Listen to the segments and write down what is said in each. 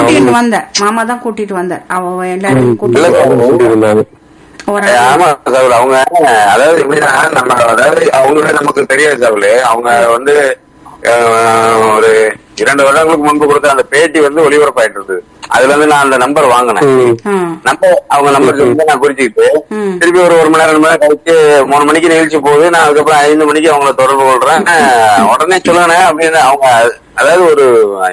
கூட்டிட்டு வந்தார் மாமா தான் கூட்டிட்டு வந்தார் அவ எல்லாரும் இல்ல கூட்டிட்டு அவங்க சொல்லியிருந்தாங்க ஒரு ஏய், ஆமா சார் அவங்க அதாவது எப்படின்னா நம்ம அதாவது அவங்கள நமக்கு தெரியாது சார் அவங்க வந்து அஹ், ஒரு இரண்டு வருடங்களுக்கு முன்பு கொடுத்த அந்த பேட்டி வந்து ஒளிபரப்பாயிட்டு இருந்தது அதுல இருந்து நான் அந்த நம்பர் வாங்கினேன் ம். ஆ, நம்பர் அவங்க நம்பர் சொல்லி நான் குறிச்சுக்கிட்டு ம். திருப்பி ஒரு ஒரு மணி நேரம் ரெண்டு மணி நேரம் கழிச்சு மூணு மணிக்கு நிகழ்ச்சி போகுது நான் அதுக்கப்புறம் ஐந்து மணிக்கு அவங்கள தொடர்பு கொள்றேன் அஹ், உடனே சொல்லுங்க அப்படின்னு அவங்க அதாவது ஒரு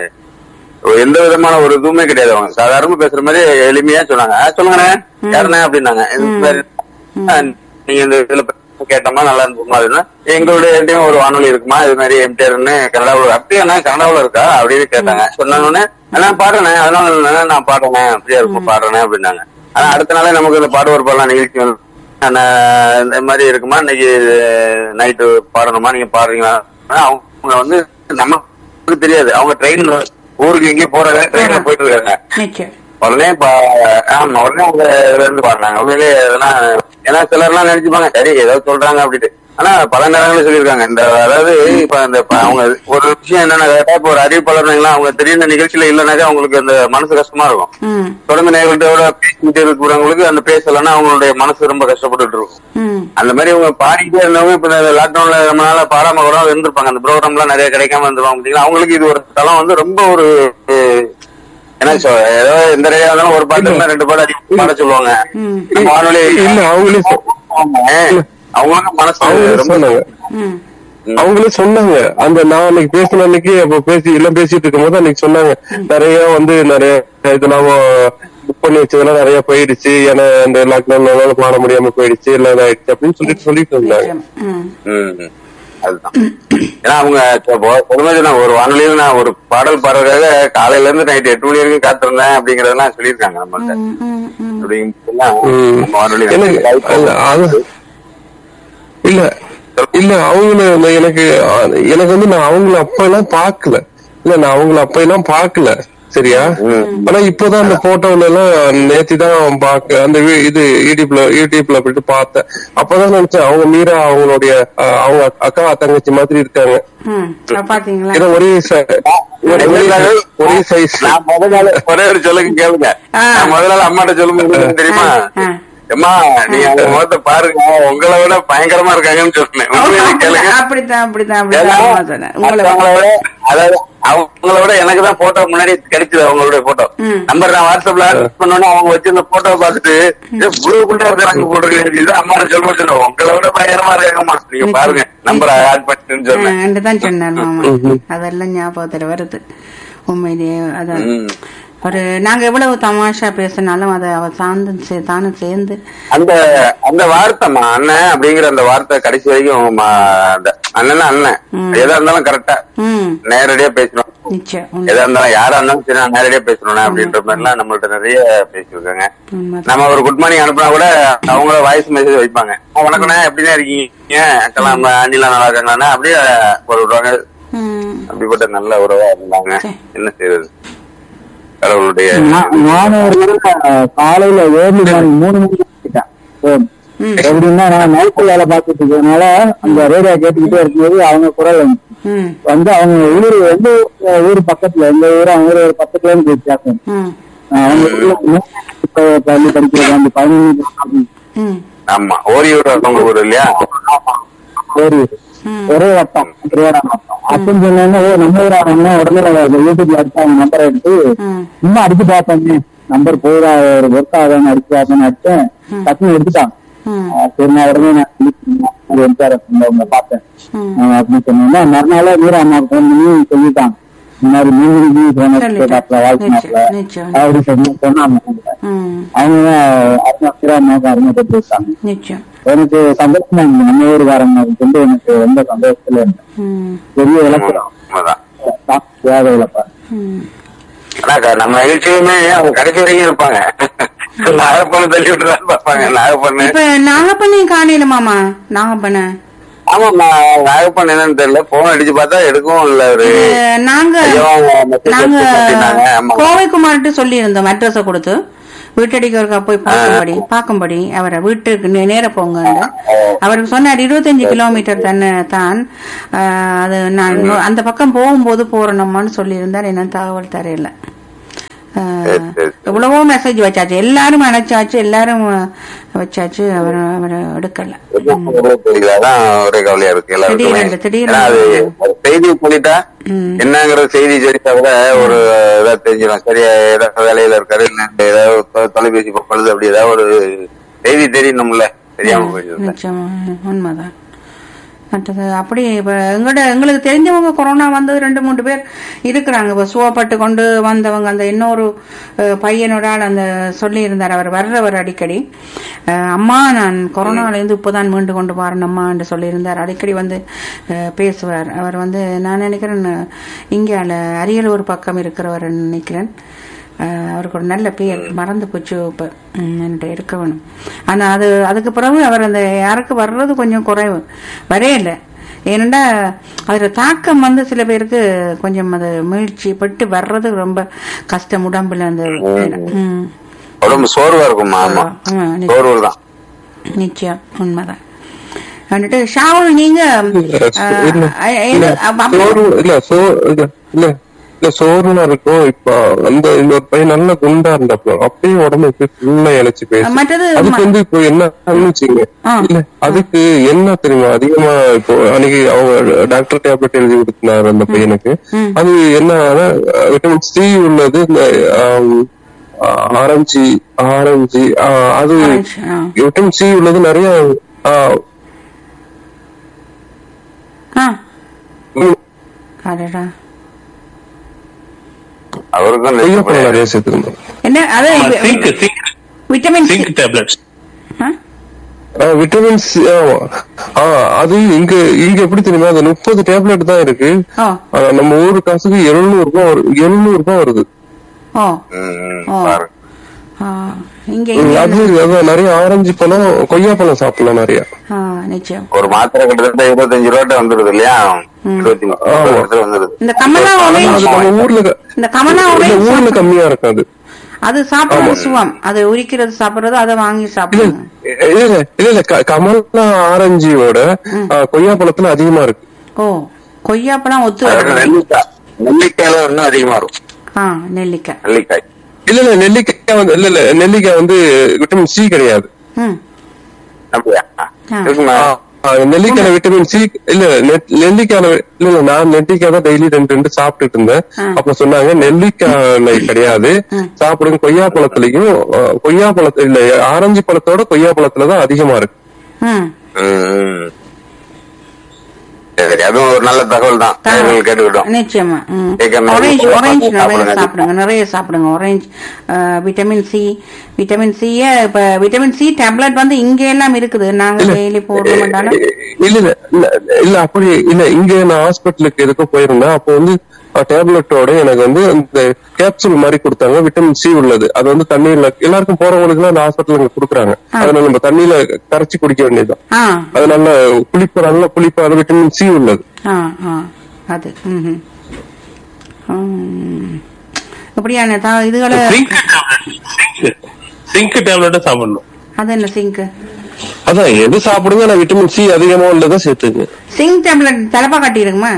ஒரு எந்த விதமான ஒரு இதுவுமே கிடையாது அவங்க சாதாரணமா பேசுற மாதிரி எளிமையா சொன்னாங்க "ஆ, சொல்லுங்கண்ணே யாருண்ணே அப்படின்னாங்க இது மாதிரி, "ஆ, நீங்க இந்த இதுல கேட்டோமா நல்லா இருக்குமா அப்படின்னா எங்களுடைய இடத்தையும் ஒரு வானொலி இருக்குமா இது மாதிரி எம்டிஆர்னு கனடாவில் அப்படியே கனடாவில் இருக்கா அப்படின்னு கேட்டாங்க சொன்னாங்கன்னு நான் பாடுறேன் அதனால இல்லைண்ணே, நான் பாடுறேன் அப்படியே இருக்கும் பாடுறேன் அப்படின்னாங்க ஆனா அடுத்த நாளே நமக்கு இந்த பாடுவோர் பாடலாம் நிகழ்ச்சி வந்து, நான் இந்த மாதிரி இருக்குமா இன்னைக்கு நைட்டு பாடணுமா நீங்க பாடுறீங்களா ஆனா அவங்க வந்து நமக்கு தெரியாது அவங்க ட்ரெயின்ல ஊருக்கு எங்கேயும் போறாங்க ட்ரெயின்ல போயிட்டு இருக்காங்க நிச்சயம் உடனே பா- ஆமா உடனே அவங்க இதுல இருந்து பாடுறாங்க உண்மையிலேயே இதெல்லாம் ஏன்னா சிலர்லாம் நினைச்சுப்பாங்க சரி ஏதோ சொல்றாங்க அப்படின்ட்டு ஆனா பல நேரங்களில் சொல்லியிருக்காங்க இந்த அதாவது இப்ப இந்த இப்ப அவங்க ஒரு விஷயம் என்னன்னா கேட்டா இப்ப ஒரு அறிவிப்பாளர்லாம் அவங்க திடீர்னு நிகழ்ச்சியில இல்லைனாக்கா அவங்களுக்கு அந்த மனசு கஷ்டமா இருக்கும் ம் தொடர்ந்து நேர்களோட பேசிக்கிட்டு இருக்கிறவங்களுக்கு அந்த பேசலைன்னா அவங்களுடைய மனசு ரொம்ப கஷ்டப்பட்டுட்டு இருக்கும் ம் அந்த மாதிரி இவங்க பாடிக்கிட்டே இருந்தவங்க இப்ப இந்த லாக்டவுன்ல ரொம்ப நாளா பாடாம கூட இருந்திருப்பாங்க அந்த ப்ரோக்ராம் எல்லாம் நிறைய கிடைக்காம இருந்துருவாங்க பாத்தீங்களா அவங்களுக்கு இது ஒரு தளம் வந்து ரொம்ப ஒரு அஹ், என்ன சொல் ஏதோ எந்த ரேடியா இருந்தாலும் ஒரு பாட்டு இல்ல ரெண்டு பாட்டு அடிக்கடி பாட சொல்லுவாங்க ம். நம்ம வானொலி இல்ல அவங்களே சொ- அவங்களுக்கு மனசு அவங்களே ரொம்ப சொன்னாங்க ம் அவங்களே சொன்னாங்க அந்த நான் அன்னைக்கு பேசின அன்னைக்கு அப்ப பேசி எல்லாம் பேசிட்டு இருக்கும் போது அன்னைக்கு சொன்னாங்க நிறைய வந்து நிறைய இதெல்லாம் புக் பண்ணி வச்சதெல்லாம் நிறைய போயிடுச்சு ஏன்னா இந்த லாக்டவுன் பாட முடியாம போயிடுச்சு எல்லாம் இதாயிடுச்சு அப்படின்னு சொல்லிட்டு சொல்லிட்டு இருந்தாங்க நிச்சயம் ம் ம். அதுதான் ஏன்னா அவங்க பொதுவாக நான் ஒரு வானொலியில் நான் ஒரு பாடல் பாடுறதுக்காக காலையில இருந்து நைட் எட்டு மணி வரைக்கும் காத்திருந்தேன் அப்படிங்கறதெல்லாம் சொல்லியிருக்காங்க நம்மள்ட்ட ம், ம், ம். அப்படிங்கலாம் ம். நம்ம வானொலி எனக்கு அது- அது- இல்ல இல்ல அவங்கள நான் எனக்கு அஹ், எனக்கு வந்து நான் அவங்கள அப்ப எல்லாம் பாக்கல இல்ல நான் அவங்கள அப்ப எல்லாம் பாக்கல சரியா ஆனா இப்பதான் அந்த போட்டோல எல்லாம் நேத்தி தான் பாக்க அந்த வி- இது யூடியூப்ல யூடியூப்ல போயிட்டு பார்த்தேன் அப்பதான் நினைச்சேன் அவங்க மீரா அவங்களுடைய அஹ், அவங்க அக்கா தங்கச்சி மாதிரி இருக்காங்க ம் அப்ப பாத்தீங்களா ஏன்னா ஒரே ச- ஒரே ஒரே- ஒரே சைஸ் நான் முதல் நாள் ஒரே ஒரு சொல்லுங்க கேளுங்க ஆ. நான் முதல் நாள் அம்மாட்ட சொல்லும் போது என்ன தெரியுமா ஆ. அம்மா நீங்க அவங்க முகத்தை பாருங்க உங்களை விட பயங்கரமா இருக்காங்கன்னு சொன்னேன் உண்மையிலே கேளுங்க அப்படித்தான் அப்படித்தான் ஏன்னா, அப்படித்தான் ஆமா சொன்னேன் உங்களை மத்தவங்கள விட அதாவது அவங்கள விட எனக்கு தான் போட்டோ முன்னாடி கிடைச்சது அவங்களுடைய போட்டோ ம். நம்பர் நான் வாட்ஸ்அப்ல ஆட் பண்ணோன்னே அவங்க வச்சிருந்த போட்டோ பார்த்துட்டு புழு குண்டா இருக்கிறாங்க போட்டுருக்கு அம்மா சொல்ல சொன்னேன் உங்களை விட பயங்கரமா இருக்காங்கம்மா நீங்க பாருங்க நம்பர் ஆட் பண்ணிட்டுன்னு சொன்னேன் தான் சொன்னார் மாமா அதெல்லாம் ஞாபகத்துல வருது உண்மையிலேயே அதான் ம். ஒரு நாங்க எவ்வளவு தமாஷா பேசினாலும் அதை அவ சார்ந்து சே- தானும் சேர்ந்து அந்த அந்த வார்த்தைமா அண்ணன் அப்படிங்கிற அந்த வார்த்தை கடைசி வரைக்கும் ம, அந்த அண்ணன் அண்ணன் எதா இருந்தாலும் கரெக்டா ம் நேரடியா பேசணும் நிச்சயம் உண்மை- எதா இருந்தாலும் யாரா இருந்தாலும் சரி நான் நேரடியா பேசணும் அப்படின்ற மாதிரி எல்லாம் நம்மள்ட்ட நிறைய பேசியிருக்காங்க உண்மைதான். நம்ம ஒரு குட் மார்னிங் அனுப்புனா கூட அவங்கள வாய்ஸ் மெசேஜ் வைப்பாங்க "ஆ, வணக்கண்ணே எப்படிதான் இருக்கீங்க அக்கெல்லாம் அண்ணிலாம் நல்லா இருக்காங்களாண்ணே அப்படியே ஒரு விடுவாங்க ம் அப்படிப்பட்ட நல்ல உறவா இருந்தாங்க சரி. என்ன செய்யறது கடவுளுடைய நான் நான் ஒரு தடவை காலையில ஏழு மணி மூணு மணிக்கு போயிட்டேன் phone. ம். எப்படின்னா நான் நைட்டு வேலை பார்த்துட்டு இருக்கறதுனால அந்த ரேடியோ கேட்டுக்கிட்டே இருக்கும்போது அவங்க குரல் வந்துச்சு. ம் வந்து அவங்க ஊர் வந்து அஹ், ஊர் பக்கத்துல எங்க ஊர் அவங்க ஊர் ஒரு பத்து கிலோமீட்டர் வித்தியாசம் ம் அவங்க ஊர்ல இப்ப பள்ளி படிக்கிறது அந்த பதினஞ்சு ம் ஆமா ஓரியூர் அவங்க ஊர் இல்லையா ஒரு ம். ஒரே வட்டம் திருவாரூர் வட்டம் அப்படின்னு சொன்னோன்னே ஓ நம்ம ஊர் ஆகணும்னா உடனே யூடியூப்ல அடிச்சு அவங்க நம்பர் எடுத்து ம் சும்மா அடிச்சு பார்த்தேன் நம்பர் போதா ஒரு ஒர்க் ஆகான்னு அடிச்சு பார்த்தேன்னு அடிச்சேன் டக்குன்னு எடுத்துட்டாங்க ம் ஆஹ் சரி நான் உடனே நான் delete பண்ணேன். ஒரு MTR உங்களை பார்த்தேன் ம் ஆஹ் அப்படின்னு சொன்னோம்னா மறுநாளே வீர அம்மா ஃபோன் பண்ணி சொல்லிட்டாங்க இந்த மாதிரி மூணு போன சொல்லிட்டேன். வாழ்க்கை நிச்சயம், நிச்சயம். அப்படி சொல்லி சொன்னாங்க ம் அவங்க அருணா வீர அம்மாவுக்கு அருமைப்பட்டு இருக்காங்க நிச்சயம் எனக்கு சந்தோஷமா இருந்தது நம்ம ஊருக்காரங்க வந்து எனக்கு ரொம்ப சந்தோஷத்துல இருந்தேன் ம் பெரிய இழப்பு உண்மைதான் தேவை இழப்பா ம் ஆனா க- நம்ம நிகழ்ச்சியுமே அவங்க கடைசி வரைக்கும் இருப்பாங்க நாகப்பண்ணு தள்ளி விட்டுதான் பார்ப்பாங்க நாகப்பண்ணு இப்ப நாகப்பண்ணி காணையில மாமா நாகப்பண்ண ஆமாம்மா நாகப்பண்ணு என்னன்னு தெரியல போன் அடிச்சு பார்த்தா எடுக்கவும் இல்ல அவரு நாங்க ஐயோ, அவங்க message நாங்க எடுத்து மாட்டினாங்க. ஆமா. கோவைக்குமார்ட்டு சொல்லி இருந்தோம் அட்ரஸ கொடுத்து வீட்டடிக்கவருக்கு போய் பார்க்கும்படி பார்க்கும்படி அவரை வீட்டுக்கு நே- நேர போங்க அவருக்கு சொன்னார் இருபத்தஞ்சு கிலோமீட்டர் தானே தான் ஆஹ், அது நான் இன்னும் அந்த பக்கம் போகும்போது போறணுமான்னு சொல்லி இருந்தார் என்ன தகவல் தெரியல அஹ், சரி, சரி. எவ்வளவோ மெசேஜ் வச்சாச்சு எல்லாரும் அணைச்சாச்சு எல்லாரும் அஹ், வச்சாச்சு அவர் அவர் எடுக்கல அதான் ஒரே கவலையா இருக்கு எல்லாருக்குமே திடீரென்று, திடீரென்று. ஏன்னா அது ஒரு செய்தி சொல்லிட்டா என்னங்கிற செய்தி தெரிஞ்சா கூட ஒரு இதா தெரிஞ்சிடும் சரியா ஏதாவது வேலையில இருக்காரு இல்ல ஏதாவது தொ- தொலைபேசி பழுது அப்படி ஏதாவது ஒரு செய்தி தெரியணும்ல தெரியாம போயிடுது நிச்சயமா உண்மைதான் மற்றது அப்படி இப்ப எங்கட எங்களுக்கு தெரிஞ்சவங்க கொரோனா வந்தது ரெண்டு மூன்று பேர் இருக்கிறாங்க இப்ப சுவப்பட்டு கொண்டு வந்தவங்க அந்த இன்னொரு அஹ், பையனோட ஆள் அந்த சொல்லி இருந்தார் அவர் வர்றவர் அடிக்கடி அஹ், அம்மா நான் கொரோனால இருந்து இப்பதான் மீண்டு கொண்டு பாருன் அம்மா என்று சொல்லியிருந்தார் அடிக்கடி வந்து அஹ், பேசுவார் அவர் வந்து நான் நினைக்கிறேன் இங்கே அரியலூர் பக்கம் இருக்கிறவர் நினைக்கிறேன் அஹ் அவருக்கு ஒரு நல்ல பேர் மறந்து போச்சு இப்ப ம், என்கிட்ட இருக்க வேணும் ஆனா அது அதுக்கு பிறகு அவர் அந்த யாருக்கு வர்றது கொஞ்சம் குறைவு வரையில ஏனெண்டா அதோட தாக்கம் வந்து சில பேருக்கு கொஞ்சம் அது மீழ்ச்சி பட்டு வர்றது ரொம்ப கஷ்டம் உடம்புல அந்த ம், உடம்பு சோர்வா இருக்குமா ஆமா ஆமா, நி- சோர்வு தான் நிச்சயம் உண்மைதான் வந்துட்டு ஷாவுல் நீங்க அஹ், இல்ல, அஹ், இல்ல, எது- அப்ப- சோறு இல்ல சோ இல்ல இல்ல இல்ல சோறுனா இருக்கும் இப்ப அந்த இன்னொரு பையன் நல்ல குண்டா இருந்தாப்ல அப்படியே உடம்பு ஃபுல்லா இழைச்சு பேசு மற்றது அதுக்கு வந்து இப்போ என்ன வச்சுங்க ஆ. இல்ல அதுக்கு என்ன தெரியுமா அதிகமா இப்போ அன்னைக்கு அவங்க டாக்டர் டேப்லெட் எழுதி கொடுத்தாரு அந்த பையனுக்கு அது என்ன விட்டமின் சி உள்ளது இந்த ஆம், ஆரஞ்சு ஆரஞ்சு ஆ, அது ஆரஞ்சு, ஆ. விட்டமின் சி உள்ளது நிறைய ஆ, ஆ ம், அடடா அவருக்கும் கொய்யாப்பழம் நிறைய சேர்த்துக்கணும் என்ன அது zinc zinc vitamin C zinc tablets ஆ? விட்டமின் சி ஆமா ஆ, அது இங்க இங்க எப்படி தெரியுமா அது முப்பது டேப்லெட் தான் இருக்கு ஓ ஆனா, நம்ம ஊரு காசுக்கு எழுநூறு ரூபாய் வரு- எழுநூறு ரூபாய் வருது ஓ ம், ம், ஓ. பாரு ஆ, இங்க ம், இங்க அது அதான் நிறைய ஆரஞ்சு பழம் கொய்யாப்பழம் சாப்பிடலாம் நிறைய ஆ, நிச்சயம் ஒரு மாத்திரை கிட்டத்தட்ட இருபத்தஞ்சு ரூபாய்ட்ட வந்துருது இல்லையா இருபத்தி மூணு ரூபாய் வந்துருது இந்த கமலா அது ஆரஞ்சு நம்ம ஊர்ல க- இந்த கமலா இல்ல, ஆரஞ்சு ஊர்ல சாப்பிடு- கம்மியா இருக்காது அது சாப்பிடுறது சுவம் அது உரிக்கிறது சாப்பிடுறது அதை வாங்கி சாப்பிடுங்க இல்ல இல்ல இல்ல இல்ல க- கமலா ஆரஞ்சியோட ஆ, கொய்யாப்பழத்துல அதிகமா இருக்கு ஓ கொய்யாப்பழம் ஒத்து அதுக்கு வருது. நெல்லிக்காய் நெல்லிக்காயில இன்னும் அதிகமா இருக்கும் ஆ நெல்லிக்காய் நெல்லிக்காய் இல்ல இல்ல நெல்லிக்காய் வந்து இல்ல இல்ல நெல்லிக்காய் வந்து விட்டமின் சி கிடையாது ம் அப்படியா ஆ. இருக்குமா ஆ, ஆ, நெல்லிக்காயில விட்டமின் சி இல்ல நெ- நெல்லிக்காயில இல்ல இல்ல நான் நெல்லிக்காய் தான் டெய்லி ரெண்டு ரெண்டு சாப்பிட்டுட்டு இருந்தேன் ஆ. அப்ப சொன்னாங்க நெல்லிக்காய் கிடையாது சாப்பிடுங்க கொய்யாப்பழத்துலயும் ஆ, கொய்யாப்பழத்துல இல்ல ஆரஞ்சு பழத்தோட கொய்யாப்பழத்துல தான் அதிகமா இருக்கு ம் ம். சரி அதுவும் ஒரு நல்ல தகவல் தான் நேயர்கள் கேட்டுக்கிட்டோம் நிச்சயமா ம். கேட்கணும். ஆரஞ்சு ஆரஞ்சு நிறைய சாப்பிடுங்க. சாப்பிடுங்க நிறைய சாப்பிடுங்க orange vitamin C vitamin C இப்ப விட்டமின் சி டேப்லெட் வந்து இங்க எல்லாம் இருக்குது நாங்க டெய்லி போடுற மாட்டாலும் இல்ல இல்ல இல்ல இல்ல அப்படி இல்ல இங்க நான் ஹாஸ்பிட்டலுக்கு எதுக்கோ போயிருந்தேன் அப்போ வந்து டேப்லெட்டோட எனக்கு வந்து இந்த கேப்சூல் மாதிரி கொடுத்தாங்க விட்டமின் சி உள்ளது அது வந்து தண்ணீர்ல எல்லாருக்கும் போறவங்களுக்கு அந்த ஹாஸ்பிட்டல் கொடுக்குறாங்க அதனால நம்ம தண்ணியில கரைச்சி குடிக்க வேண்டியதுதான் ஆ அது நல்ல புளிப்பு நல்ல புளிப்பான விட்டமின் சி உள்ளது ஆ ஆ அது ம் ம் இப்படியான தா- இதுகளை சிங்க் டேப்லெட் சிங்க் டேப்லெட்டை சாப்பிடணும் அது என்ன சிங்க் அதான் எது சாப்பிடுங்க நான் விட்டமின் சி அதிகமா உள்ளதை சேர்த்துங்க சிங்க் டேப்லெட் தலைப்பா கட்டிடுங்கம்மா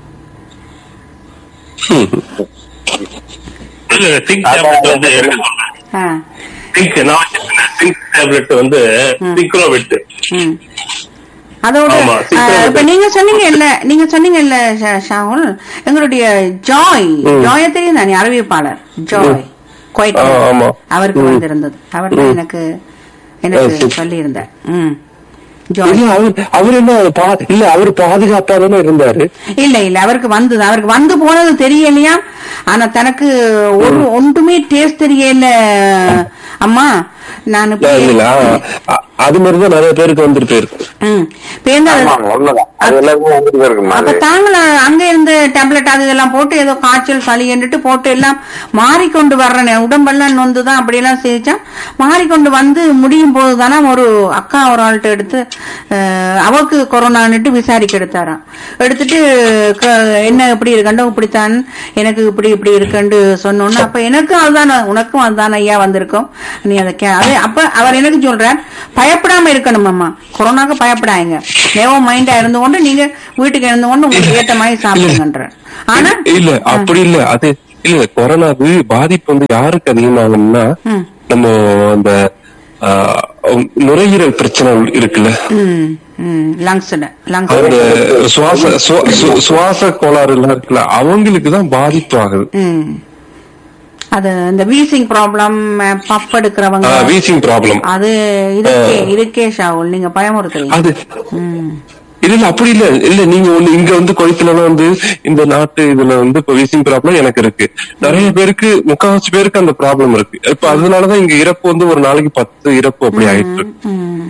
இல்ல சிங்க் டேப்லெட் வந்து ஆ சிங்க் நான் வச்சிருக்கேன் சிங்க் டேப்லெட் வந்து சிக்ரோவிட் ம் அதோட ஆமா, ஆ, சிக்கன் இப்ப நீங்க சொன்னீங்க இல்ல நீங்க சொன்னீங்க இல்ல ஷாகுல் எங்களுடைய ஜாய் ஜாய தெரியும் தானே அறிவிப்பாளர் ஜாய் குவைட் ஆ, ஆமா. அவருக்கு வந்திருந்தது அவர் தான் எனக்கு எனக்கு சரி. சொல்லி இருந்தார் ம் ஜாய் இல்ல அவர் அவர் என்ன பா- இல்ல அவர் பாதுகாப்பா தானே இருந்தாரு இல்ல இல்ல அவருக்கு வந்தது அவருக்கு வந்து போனது தெரியலையா ஆனா தனக்கு ஒரு ஒன்றுமே டேஸ்ட் தெரியல அம்மா நான் இல்ல, இப்படி- இல்ல அ- அது மாதிரிதான் நிறைய பேருக்கு வந்துட்டு இருக்கு ம் பேருந்து ஆமா உண்மைதான் அது எல்லாருக்கும் வந்துட்டு இருக்குமா அப்ப அது தாங்கள அங்க இருந்து டேப்லெட் அது இதெல்லாம் போட்டு ஏதோ காய்ச்சல் சளி என்றுட்டு போட்டு எல்லாம் மாறிக்கொண்டு வர்றேன் உடம்பெல்லாம் நொந்து தான் அப்படியெல்லாம் சிரிச்சா மாறிக்கொண்டு வந்து முடியும் போது தானே ஒரு அக்கா ஒரு ஆள்கிட்ட எடுத்து அஹ், அவக்கு கொரோனான்னுட்டு விசாரிக்க எடுத்தாராம் எடுத்துட்டு க- என்ன இப்படி இருக்கண்டோ இப்படித்தான் எனக்கு இப்படி இப்படி இருக்குன்னு சொன்னோன்னு அப்ப எனக்கும் அதுதான் உனக்கும் அதுதான் ஐயா வந்திருக்கும் நீ அதை கே- அது அப்ப அவர் எனக்கு சொல்றார் பயப்படாம இருக்கணும் அம்மா கொரோனாக்கு பயப்படாங்க நேவோ மைண்டா இருந்து கொண்டு நீங்க வீட்டுக்கு இருந்து கொண்டு உங்களுக்கு ஏத்த மாதிரி சாப்பிடுங்கன்ற ஆனா இல்ல அப்படி இல்ல அது இல்ல கொரோனாது பாதிப்பு வந்து யாருக்கு அதிகமாகும்னா ம். நம்ம அந்த ஆஹ், நுரையீரல் பிரச்சனை இருக்குல்ல ம் ம் லங்ஸ்ல லங்ஸ் அந்த சுவாச சுவா- சு- சுவாச கோளாறு எல்லாம் இருக்குல்ல அவங்களுக்கு தான் பாதிப்பு ஆகுது ம் அது இந்த வீசிங் ப்ராப்ளம் பஃப் எடுக்கிறவங்க வீசிங் ப்ராப்ளம் அது இதுக்கே இதுக்கே ஷாவுல் நீங்க பயமுறுத்துறீங்க அது ம் இல்ல இல்ல அப்படி இல்ல இல்ல நீங்க ஒண்ணு இங்க வந்து குவைத்துல வந்து இந்த நாட்டு இதுல வந்து இப்ப வீசிங் ப்ராப்ளம் எனக்கு இருக்கு நிறைய பேருக்கு முக்காவாசி பேருக்கு அந்த ப்ராப்ளம் இருக்கு இப்ப அதனாலதான் இங்க இறப்பு வந்து ஒரு நாளைக்கு பத்து இறப்பு அப்படி ஆயிட்டு இருக்கு ம்.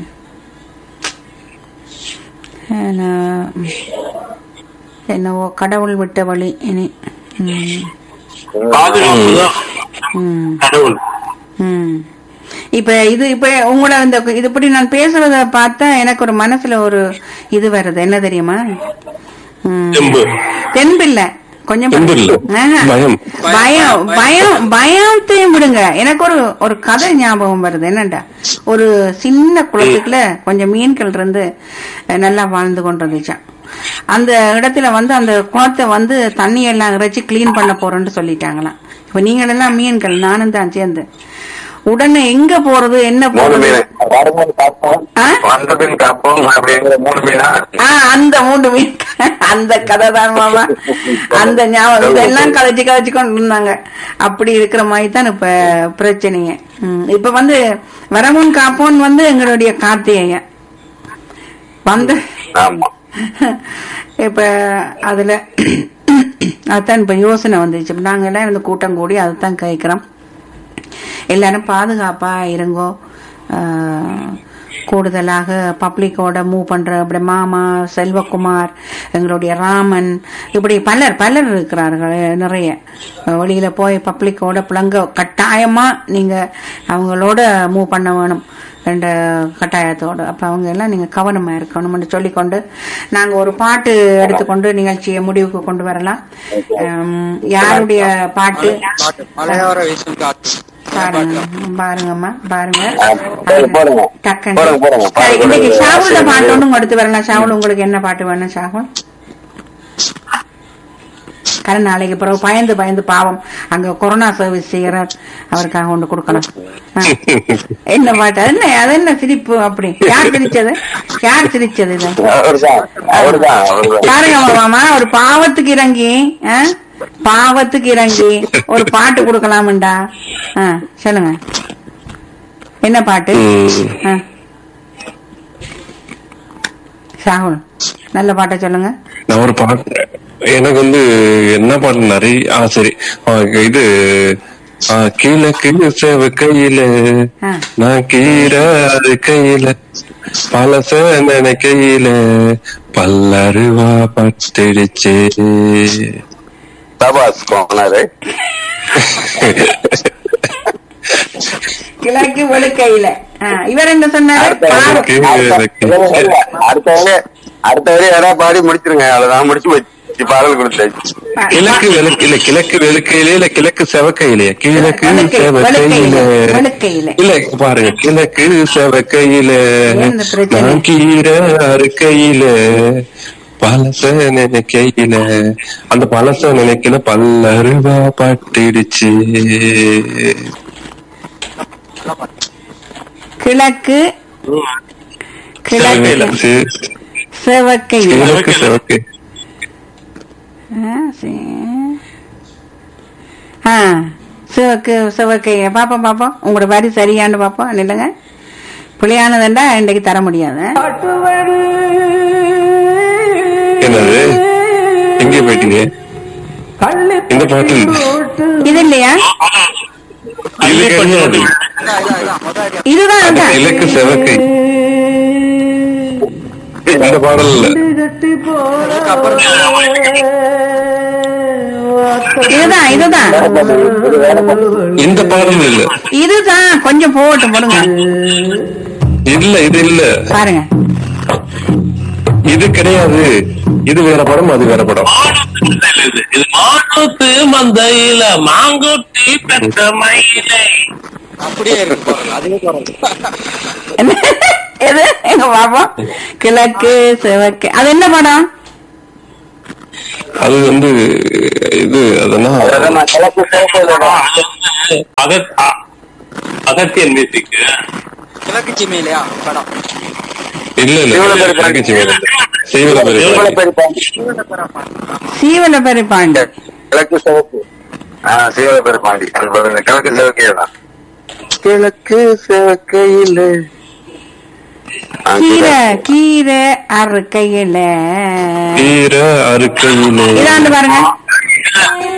என்ன- என்னவோ கடவுள் விட்ட வழி இனி ம். பாதுகாப்பு தான் ம். கடவுள் ம். இப்ப இது இப்ப உங்களோட இந்த இது இப்படி நான் பேசுறத பார்த்தா எனக்கு ஒரு மனசுல ஒரு இது வருது என்ன தெரியுமா ம். தெம்பு தெம்பில்ல கொஞ்சம் தெம்பு இல்ல. ஆஹா. பயம். பயம் பயம் பயத்தையும் விடுங்க எனக்கு ஒரு ஒரு கதை ஞாபகம் வருது என்னண்டா ஒரு சின்ன குளத்துக்குள்ள கொஞ்சம் மீன்கள் இருந்து அஹ், நல்லா வாழ்ந்து கொண்டிருந்துச்சான் அந்த இடத்துல வந்து அந்த குளத்தை வந்து தண்ணி எல்லாம் இறைச்சி கிளீன் பண்ண போறேன்னு சொல்லிட்டாங்களாம் இப்ப நீங்கள் எல்லாம் மீன்கள் நானும் தான் சேர்ந்து உடனே எங்க போறது என்ன மூணு போறது மீன் வரும்போது காப்போம் ஆ? வந்த மீன் காப்போம் அப்படிங்கிற மூணு மீனா ஆ, அந்த மூன்று மீன் அந்த கதை தான் மாமா அந்த ஞாபகம் இதெல்லாம் கதைச்சு கதைச்சு கொண்டு இருந்தாங்க அப்படி இருக்கிற மாதிரி தான் இப்ப பிரச்சனைங்க ம், இப்ப வந்து வரமுன் காப்போன் வந்து எங்களுடைய கார்த்திகேயன் வந்து ஆமா இப்ப அதுல அதான் இப்ப யோசனை வந்துச்சு இப்ப நாங்க எல்லாம் இந்த கூட்டம் கூடி அதைத்தான் கேட்கிறோம் எல்லாரும் பாதுகாப்பா இருங்கோ ஆஹ், கூடுதலாக பப்ளிக்கோட மூவ் பண்ற அப்படி மாமா செல்வகுமார் எங்களுடைய ராமன் இப்படி பலர் பலர் இருக்கிறார்கள் நிறைய வெளியில போய் பப்ளிக்கோட பிளங்க கட்டாயமா நீங்க அவங்களோட மூவ் பண்ண வேணும் என்ற கட்டாயத்தோடு அப்ப அவங்க எல்லாம் நீங்க கவனமா இருக்கணும்னு சொல்லிக்கொண்டு நாங்க ஒரு பாட்டு எடுத்துக்கொண்டு நிகழ்ச்சியை முடிவுக்கு கொண்டு வரலாம் ஆம், யாருடைய பாட்டு மலையோர வீசும் காற்று பாருங்க பாருங்கம்மா பாருங்க போடுங்க, போடுங்க. டக்குன்னு. போடுங்க, போடுங்க. சரி, இன்னைக்கு பாருங்க. ஷாகுல சரி. பாட்டு ஒண்ணும் எடுத்து வரலாம் ஷாகுல் உங்களுக்கு என்ன பாட்டு வேணும் ஷாகுல் கரண் நாளைக்கு பிறகு பயந்து பயந்து பாவம் அங்க கொரோனா சர்வீஸ் செய்யறார் அவருக்காக கொண்டு கொடுக்கணும் ஆ. என்ன பாட்டு அது என்ன அது என்ன சிரிப்பு அப்படி யார் சிரிச்சது யார் சிரிச்சது இது அவர்தான் அவர்தான் அவர்தான் பாருங்க மாமா ஒரு பாவத்துக்கு இறங்கி ஆ? பாவத்துக்கு இறங்கி ஒரு பாட்டு கொடுக்கலாமுண்டா ஆ, சொல்லுங்க என்ன பாட்டு ஆ. ஷாகுல் நல்ல பாட்டை சொல்லுங்க நான் ஒரு பாட்டு எனக்கு வந்து என்ன பாட்டு நிறைய ஆ சரி ஆ, இது ஆ, கிழக்கு செவ கையில ஆ. நான் கீரை அது கையில பழச நினைக்கையில பல்லருவா பட்டுடுச்சு சபாஸ் போனாரு கிழக்கு வெளுக்கையில ஆ, இவர் என்ன சொன்னாரு அடுத்த பாவம். கிழக்கு அடுத்த வரை அடுத்த வரை யாராவது பாடி முடிச்சிருங்க அவ்வளவுதான் முடிச்சு போச்சு பாடல் கொடுத்தாச்சு கிழக்கு வெளுக்கு இல்ல கிழக்கு வெளுக்கையிலே இல்ல கிழக்கு செவக்கையிலே கிழக்கு வெளுக்கை, செவக்கையில வெளுக்கையில, வெளுக்கையில. இல்ல பாருங்க கிழக்கு செவக்கையில என்ன பிரச்சனை? நான் கீரை அறுக்கையில பழச நினைக்கையில அந்த பழச நினைக்கல பல்லருவா பட்டுடுச்சு கிழக்கு கிழக்கு சி- செவக்கையில கிழக்கு செவக்கை ஆ, சரி. ஆ சிவக்கு சிவக்கை பாப்போம் பாப்போம் உங்களோட வரி சரியான்னு பாப்போம் நில்லுங்க புளியானதுண்டா இன்றைக்கு தர முடியாது என்னது எங்க போயிட்டீங்க இந்த பாட்டு இல்ல. இது இல்லையா இது கிடையாது இதுதான் அது அதான். கிழக்கு செவக்கை இந்த பாடல் இல்ல இதுதான் இதுதான் இந்த பாடல் இல்ல இதுதான் கொஞ்சம் போகட்டும் போடுங்க இல்ல இது இல்ல பாருங்க இது கிடையாது இது வேற படம் அது வேற படம் இது இது மாட்டுத்து மந்தையில மாங்குட்டி பெற்ற மயிலை அப்படியே இருக்கு பாருங்க அதுவே பாருங்க என்ன? எது எங்க பாப்போம் கிழக்கு சிவக்கு அது என்ன படம் அது வந்து இது அதெல்லாம் அதான் நான் கிழக்கு சிவப்பு இல்லைடா. அகத் அ- அகத்தியன் மியூசிக் கிழக்கு சிமையிலையா படம் இல்ல இல்ல சீவலப்பேரி கிழக்கு சிவல சீவலப்பேரி சீவலப்பேரி பாண்டி. சீவலப்பெரி பாண்டு கிழக்கு சிவப்பு ஆ சீவலப்பேரி பாண்டி அது பாருங்க, கிழக்கு சிவக்கையே தான் கிழக்கு சிவக்கையில் கீரை கீரை அறுக்கையில கீரை அறுக்கையிலே இதாண்டு பாருங்க